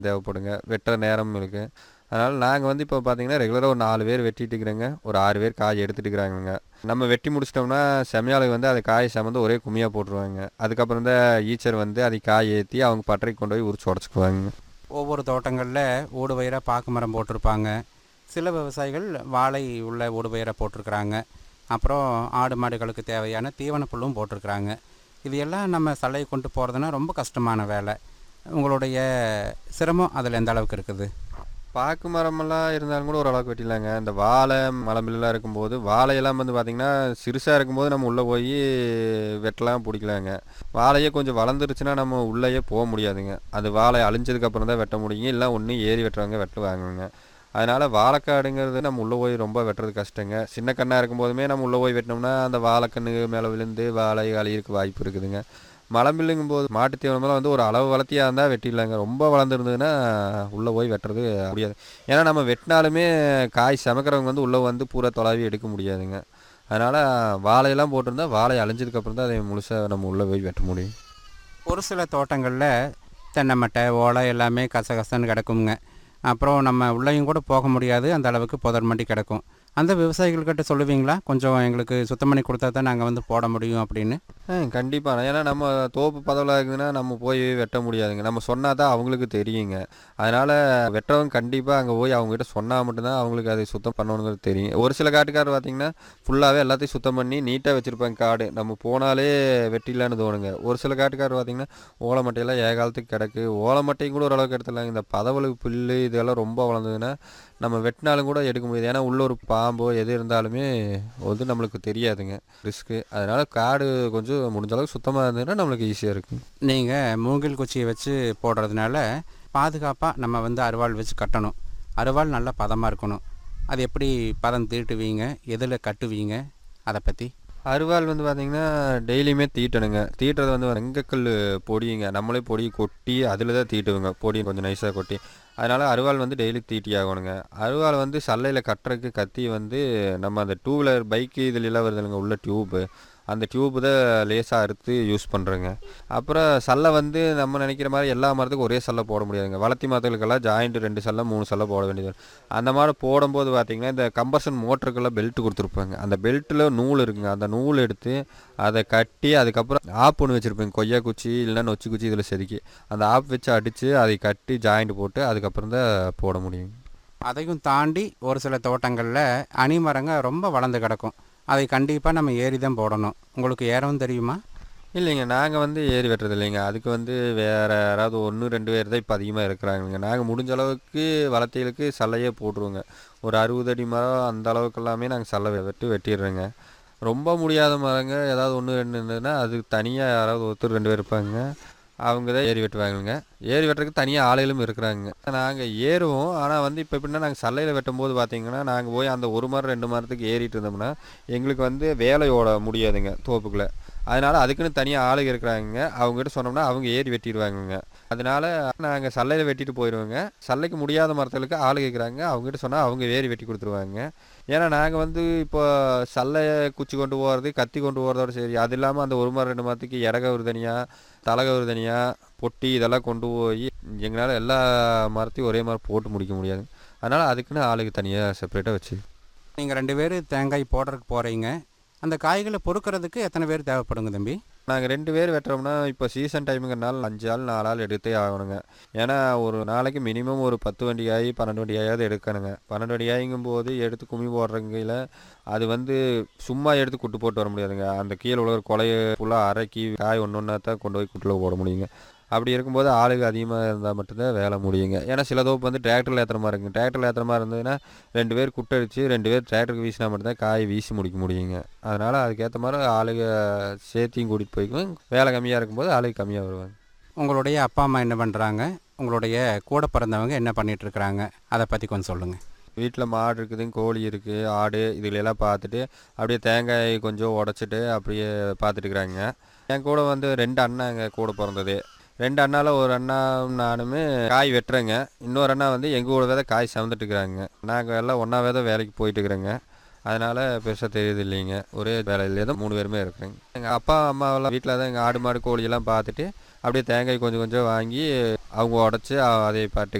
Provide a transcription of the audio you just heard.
தேவைப்படுங்க வெட்டுற நேரம் இருக்குது அதனால் நாங்கள் வந்து இப்போ பார்த்தீங்கன்னா ரெகுலராக ஒரு நாலு பேர் வெட்டிட்டு இருக்கிறேங்க ஒரு ஆறு பேர் காய் எடுத்துட்டு இருக்கிறாங்க நம்ம வெட்டி முடிச்சிட்டோம்னா செமையாளுக்கு வந்து அதை காய் சமந்து ஒரே கும்மியாக போட்டுருவாங்க அதுக்கப்புறம் தான் ஈச்சர் வந்து அதை காய் ஏற்றி அவங்க பட்டறைக்கு கொண்டு போய் உரிச்சு உடச்சிக்குவாங்க ஒவ்வொரு தோட்டங்களில் ஊடு பயிராக பாக்கு மரம் போட்டிருப்பாங்க சில விவசாயிகள் வாழை உள்ள ஊடு பயிரை போட்டிருக்கிறாங்க அப்புறம் ஆடு மாடுகளுக்கு தேவையான தீவன புல்லும் போட்டிருக்கிறாங்க இது எல்லாம் நம்ம சல்லையை கொண்டு போகிறதுனா ரொம்ப கஷ்டமான வேலை உங்களுடைய சிரமம் அதில் எந்த அளவுக்கு இருக்குது பாக்கு மரமெல்லாம் இருந்தாலும் கூட ஓரளவுக்கு வெட்டிடலாங்க இந்த வாழை மலம்பில்லாம் இருக்கும்போது வாழையெல்லாம் வந்து பார்த்திங்கன்னா சிறுசாக இருக்கும்போது நம்ம உள்ளே போய் வெட்டலாம் பிடிக்கலாங்க வாழையே கொஞ்சம் வளர்ந்துருச்சுன்னா நம்ம உள்ளேயே போக முடியாதுங்க அது வாழை அழிஞ்சதுக்கப்புறம் தான் வெட்ட முடியுங்க இல்லை ஒன்று ஏறி வெட்டுறவங்க வெட்டுவாங்கங்க அதனால் வாழைக்காடுங்கிறது நம்ம உள்ளே போய் ரொம்ப வெட்டுறது கஷ்டங்க சின்ன கண்ணாக இருக்கும்போதுமே நம்ம உள்ளே போய் வெட்டினோம்னா அந்த வாழைக்கண்ணு மேலே விழுந்து வாழை அழியிறதுக்கு வாய்ப்பு இருக்குதுங்க மலம்பில்லுங்கும் போது மாட்டு தீவனமெல்லாம் வந்து ஒரு அளவு வளர்த்தியாக இருந்தால் வெட்டிடலாங்க ரொம்ப வளர்ந்துருந்ததுன்னா உள்ளே போய் வெட்டுறது முடியாது ஏன்னா நம்ம வெட்டினாலுமே காய் சமைக்கிறவங்க வந்து உள்ளே வந்து பூரா தொலாவி எடுக்க முடியாதுங்க அதனால் வாழையெல்லாம் போட்டிருந்தா வாழை அழிஞ்சதுக்கப்புறம் தான் அதை முழுசாக நம்ம உள்ளே போய் வெட்ட முடியும் ஒரு சில தோட்டங்களில் தென்னை மட்டை ஓலை எல்லாமே கசகசன்னு கிடக்குங்க அப்புறம் நம்ம உள்ளேயும் கூட போக முடியாது அந்த அளவுக்கு புதர் மண்டி கிடக்கும் அந்த விவசாயிகள்கிட்ட சொல்லுவீங்களா கொஞ்சம் எங்களுக்கு சுத்தம் பண்ணி கொடுத்தா தான் நாங்கள் வந்து போட முடியும் அப்படின்னு ஆ கண்டிப்பாக ஏன்னா நம்ம தோப்பு பதவியில் இருக்குதுன்னா நம்ம போய் வெட்ட முடியாதுங்க நம்ம சொன்னால் தான் அவங்களுக்கு தெரியுங்க அதனால் வெட்டுறவங்க கண்டிப்பாக அங்கே போய் அவங்ககிட்ட சொன்னால் மட்டும்தான் அவங்களுக்கு அதை சுத்தம் பண்ணணுங்கிறது தெரியும் ஒரு சில காட்டுக்காரர் பார்த்தீங்கன்னா ஃபுல்லாகவே எல்லாத்தையும் சுத்தம் பண்ணி நீட்டாக வச்சுருப்பாங்க காடு நம்ம போனாலே வெட்டிடலான்னு தோணுங்க ஒரு சில காட்டுக்காரர் பார்த்தீங்கன்னா ஓலை மட்டையெல்லாம் ஏகாலத்துக்கு கிடக்கு ஓலை மட்டையும் கூட ஓரளவுக்கு எடுத்துடலாங்க இந்த பதவலுக்கு புல் இதெல்லாம் ரொம்ப வளர்ந்ததுன்னா நம்ம வெட்டினாலும் கூட எடுக்க முடியாது ஏன்னா உள்ள ஒரு பாம்போ எது இருந்தாலுமே வந்து நம்மளுக்கு தெரியாதுங்க ரிஸ்க்கு அதனால் காடு கொஞ்சம் முடிஞ்ச அளவுக்கு சுத்தமாக இருந்ததுன்னா நம்மளுக்கு ஈஸியாக இருக்கும் நீங்கள் மூங்கில் குச்சியை வச்சு போடுறதுனால பாதுகாப்பாக நம்ம வந்து அருவாள் வச்சு கட்டணும் அருவாள் நல்லா பதமாக இருக்கணும் அது எப்படி பதம் தீட்டுவீங்க எதில் கட்டுவீங்க அதை பற்றி அருவாள் வந்து பார்த்தீங்கன்னா டெய்லியுமே தீட்டணுங்க தீட்டுறது வந்து வெங்கக்கல் பொடியுங்க நம்மளே பொடி கொட்டி அதில் தான் தீட்டுவோங்க பொடி கொஞ்சம் நைஸாக கொட்டி அதனால் அருவாள் வந்து டெய்லி தீட்டி ஆகணுங்க அருவாள் வந்து சல்லையில் கட்டுறதுக்கு கத்தி வந்து நம்ம அந்த டூ வீலர் பைக்கு இதுலலாம் வருதுங்க உள்ள டியூப்பு அந்த டியூப்பு தான் லேசாக அறுத்து யூஸ் பண்ணுறேங்க அப்புறம் சல்லை வந்து நம்ம நினைக்கிற மாதிரி எல்லா மரத்துக்கும் ஒரே சல்லை போட முடியாதுங்க வளர்த்தி மரத்துகளுக்கெல்லாம் ஜாயிண்ட் ரெண்டு சல்லை மூணு சல்லை போட வேண்டியது வரும். அந்த மாதிரி போடும்போது பார்த்தீங்கன்னா இந்த கம்பர்ஷன் மோட்டருக்கெல்லாம் பெல்ட் கொடுத்துருப்பாங்க அந்த பெல்ட்டில் நூல் இருக்குங்க அந்த நூல் எடுத்து அதை கட்டி அதுக்கப்புறம் ஆப் ஒன்று வச்சுருப்பேங்க கொய்யா குச்சி இல்லைன்னா நொச்சி குச்சி இதில் செதுக்கி அந்த ஆப் வச்சு அடித்து அதை கட்டி ஜாயிண்ட் போட்டு அதுக்கப்புறம் தான் போட முடியும் அதையும் தாண்டி ஒரு சில தோட்டங்களில் அணிமரங்க ரொம்ப வளர்ந்து கிடக்கும் அதை கண்டிப்பாக நம்ம ஏறி தான் போடணும் உங்களுக்கு ஏறவும் தெரியுமா இல்லைங்க நாங்கள் வந்து ஏறி வெட்டுறது இல்லைங்க அதுக்கு வந்து வேறு யாராவது ஒன்று ரெண்டு பேர் தான் இப்போ அதிகமாக இருக்கிறாங்க நாங்கள் முடிஞ்ச அளவுக்கு வளர்த்திகளுக்கு சல்லையே போட்டுருவோங்க ஒரு அறுபது அடி மரம் அந்த அளவுக்கு எல்லாமே நாங்கள் சல்லை வெட்டி வெட்டிடுறோங்க ரொம்ப முடியாத மரங்க ஏதாவது ஒன்று ரெண்டு இருந்ததுன்னா அதுக்கு தனியாக யாராவது ஒருத்தர் ரெண்டு பேர் இருப்பாங்க அவங்க தான் ஏறி வெட்டுவாங்கங்க ஏறி வெட்டுறதுக்கு தனியாக ஆளுகளும் இருக்கிறாங்க நாங்கள் ஏறுவோம் ஆனால் வந்து இப்போ எப்படின்னா நாங்கள் சல்லையில் வெட்டும்போது பார்த்தீங்கன்னா நாங்கள் போய் அந்த ஒரு மரம் ரெண்டு மரத்துக்கு ஏறிட்டு இருந்தோம்னா எங்களுக்கு வந்து வேலையோட முடியாதுங்க தோப்புக்குள்ளே அதனால் அதுக்குன்னு தனியாக ஆளுங்க இருக்கிறாங்க அவங்ககிட்ட சொன்னோம்னா அவங்க ஏறி வெட்டிடுவாங்கங்க அதனால நாங்கள் சல்லையில் வெட்டிட்டு போயிடுவோங்க சல்லைக்கு முடியாத மரத்துகளுக்கு ஆளு கேட்குறாங்க அவங்ககிட்ட சொன்னால் அவங்க ஏறி வெட்டி கொடுத்துருவாங்க ஏன்னா நாங்கள் வந்து இப்போ சல்லையை குச்சி கொண்டு போகிறது கத்தி கொண்டு போகிறதோட சரி அது இல்லாமல் அந்த ஒரு மரம் ரெண்டு மரத்துக்கு இடகவுறு தனியாக தலைகவுறு தனியாக பொட்டி இதெல்லாம் கொண்டு போய் எங்களால் எல்லா மரத்தையும் ஒரே மாதிரி போட்டு முடிக்க முடியாது அதனால் அதுக்குன்னு ஆளுக்கு தனியாக செப்பரேட்டாக வச்சு நீங்கள் ரெண்டு பேர் தேங்காய் போடுறதுக்கு போகிறீங்க அந்த காய்களை பொறுக்கிறதுக்கு எத்தனை பேர் தேவைப்படுங்க தம்பி நாங்கள் ரெண்டு பேர் வெட்டுறோம்னா இப்போ சீசன் டைமுங்கிறனால அஞ்சு ஆள் நாலு ஆள் எடுத்தே ஆகணுங்க ஏன்னா ஒரு நாளைக்கு மினிமம் ஒரு பத்து வண்டி காய் பன்னெண்டு வண்டி காயாவது எடுக்கணுங்க பன்னெண்டு வண்டி காய்ங்கும் போது எடுத்து கும்மி போடுறங்கில அது வந்து சும்மா எடுத்து குட்டு போட்டு வர முடியாதுங்க அந்த கீழே உள்ள ஒரு கொலையை ஃபுல்லாக அரைக்கி காய் ஒன்று ஒன்றா தான் கொண்டு போய் குட்டில் போட முடியுங்க அப்படி இருக்கும்போது ஆளுங்க அதிகமாக இருந்தால் மட்டும்தான் வேலை முடியுங்க ஏன்னா சில தோப்பு வந்து டிராக்டரில் ஏற்றுற மாதிரி இருக்குங்க டிராக்டரில் ஏற்றுற மாதிரி இருந்ததுன்னா ரெண்டு பேர் குட்டடிச்சு ரெண்டு பேர் டிராக்டருக்கு வீசினா மட்டும்தான் காய் வீசி முடிக்க முடியுங்க அதனால் அதுக்கேற்ற மாதிரி ஆளுங்க சேர்த்தியும் கூட்டிகிட்டு போய்க்குவோம் வேலை கம்மியாக இருக்கும்போது ஆளுங்க கம்மியாக வருவாங்க உங்களுடைய அப்பா அம்மா என்ன பண்ணுறாங்க உங்களுடைய கூட பிறந்தவங்க என்ன பண்ணிட்டு இருக்கிறாங்க அதை பற்றி கொஞ்சம் சொல்லுங்கள் வீட்டில் மாடு இருக்குதுங்க கோழி இருக்குது ஆடு இதுகளெல்லாம் பார்த்துட்டு அப்படியே தேங்காய் கொஞ்சம் உடச்சிட்டு அப்படியே பார்த்துட்டு இருக்கிறாங்க என் கூட வந்து ரெண்டு அண்ணாங்க கூட பிறந்தது ரெண்டு அண்ணாவில் ஒரு அண்ணா நானுமே காய் வெட்டுறேங்க இன்னொரு அண்ணா வந்து எங்கள் கூட தான் காய் சமந்துட்டு இருக்கிறாங்க நாங்கள் எல்லாம் ஒன்றாவே தான் வேலைக்கு போயிட்டு இருக்கிறேங்க அதனால் பெருசாக தெரியுது இல்லைங்க ஒரே வேலையிலே தான் மூணு பேருமே இருக்கிறேங்க எங்கள் அப்பா அம்மாவெல்லாம் வீட்டில் தான் எங்கள் ஆடு மாடு கோழியெல்லாம் பார்த்துட்டு அப்படியே தேங்காய் கொஞ்சம் கொஞ்சம் வாங்கி அவங்க உடச்சி அதை பாட்டுக்கு